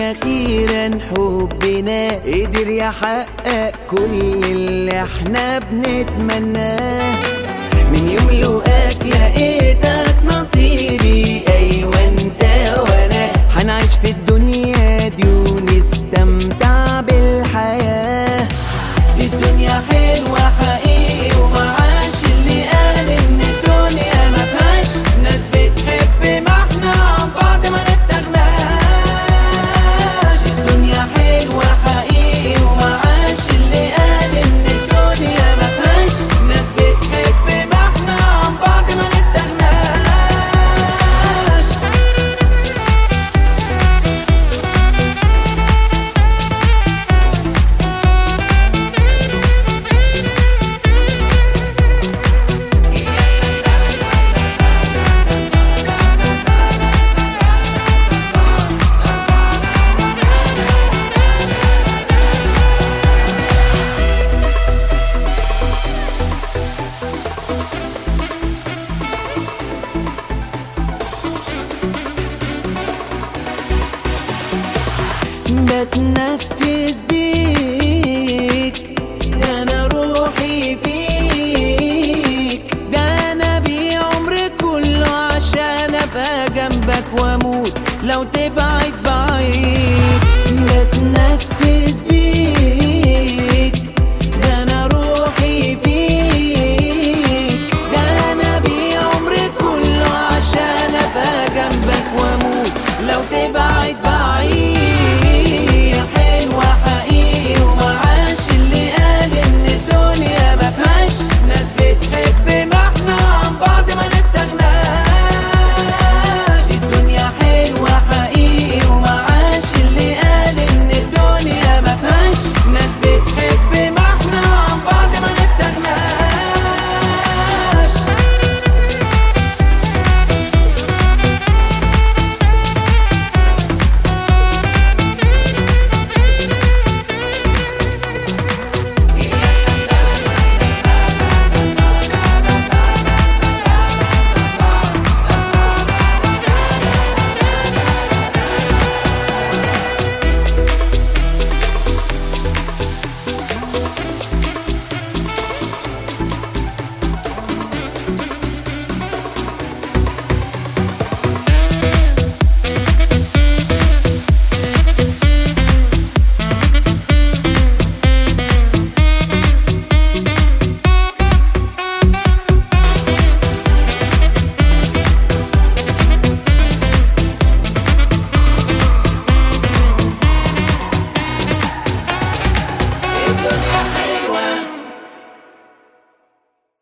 اخيرا حبنا قدر يحقق كل اللي احنا بنتمناه من يوم لقاك لقيتك نصيبي ايوه انت وانا هنعيش في الدنيا دي ونستمتع بالحياه دي الدنيا حلوه حقيقي ومعاش اللي قال ان الدنيا ما فيهاش ناس بتحب ما احنا عن بعض ما نستغناش الدنيا حلوه حقيقي ومعاش اللي قال ان الدنيا ما فيهاش ناس بتحب ما احنا عن بعض ما نستغناش بتنفس بيك ده انا روحي فيك ده انا بيه عمري كله عشان ابقى جنبك واموت لو تبعد